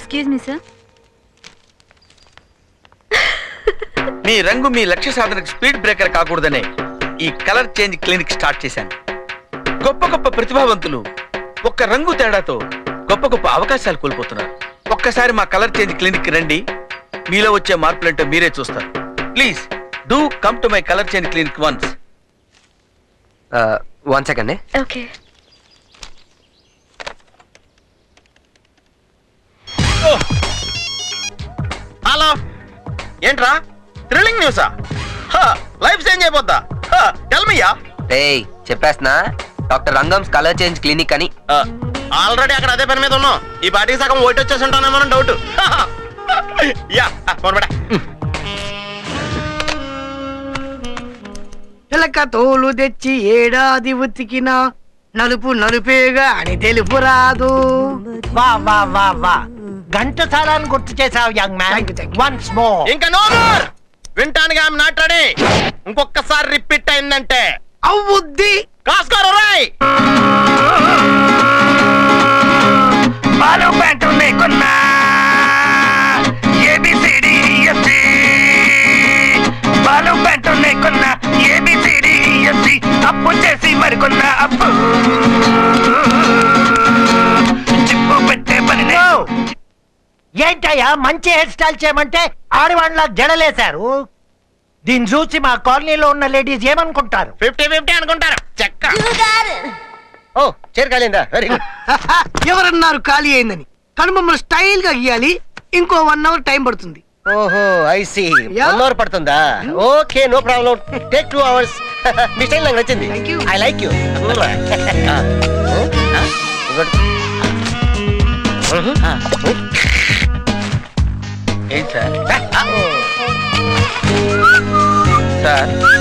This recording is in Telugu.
ఎక్స్క్యూజ్ మీ సార్ మీ రంగు మీ లక్ష్య సాధనకు స్పీడ్ బ్రేకర్ కాకూడదనే ఈ కలర్ చేంజ్ క్లినిక్ స్టార్ట్ చేశాను గొప్ప గొప్ప ప్రతిభావంతులు ఒక్క రంగు తేడాతో గొప్ప గొప్ప అవకాశాలు కోల్పోతున్నారు ఒక్కసారి మా కలర్ చేంజ్ క్లినిక్ రండి మీలో వచ్చే మార్పులంటే మీరే చూస్తారు please do come to my colour change clinic once one second okay hello ఏంట్రా థ్రిల్లింగ్ న్యూసా లైఫ్ చేంజ్ అయిపోద్దా టెల్మియా ఏయ్ చెప్పేస్తున్నా డాక్టర్ రంగంస్ కలర్ చేంజ్ క్లినిక్ అని ఆల్రెడీ అక్కడ అదే పని మీద ఉన్నాం ఈ పాటికి సగం ఓటు వచ్చేసి ఉంటానేమో డౌట్ యా ఫోన్ పడా పిలక తోలు తెచ్చి ఏడాది ఉతికిన నలుపు నలుపేగా అని తెలుపు రాదు వా వా వా వా ఘంటసాలాన్ని గుర్తు చేసావు young man Thank you, thank you. Once more ఇంకా నో మోర్ వింటానికి ఆమె నాట్ రెడీ ఇంకొకసారి రిపీట్ అయిందంటే అవుద్ది కాసుకోరు రాయ్ బాలు ప్యాంటు లేకున్నా ఏబిసిడిఎస్సి బాలు ప్యాంటు లేకున్నా ఏబిసిడిఎస్సి అప్పు చేసి మరికొన్న అప్పు చిప్పు పెట్టే పని లేదు. ఏంటయ్యా మంచి హెయిర్ స్టైల్ చేయమంటే ఆడవాళ్ళ జడలేశారు దీన్ని చూసి మా కాలనీలో ఉన్న లేడీస్ ఏమనుకుంటారు ఫిఫ్టీ ఫిఫ్టీ అనుకుంటారు చెక్క ఓ చేరకాలిందా వెరీ గుడ్ ఎవరన్నారు ఖాళీ అయిందని కానీ మమ్మల్ని స్టైల్ గా గీయాలి ఇంకో వన్ అవర్ టైం పడుతుంది ఓహో I see Yeah. One hour పడుతుందా okay no problem take two hours మీ స్టైల్ నాకు నచ్చింది Thank you. I like you ఏంటి సార్ సార్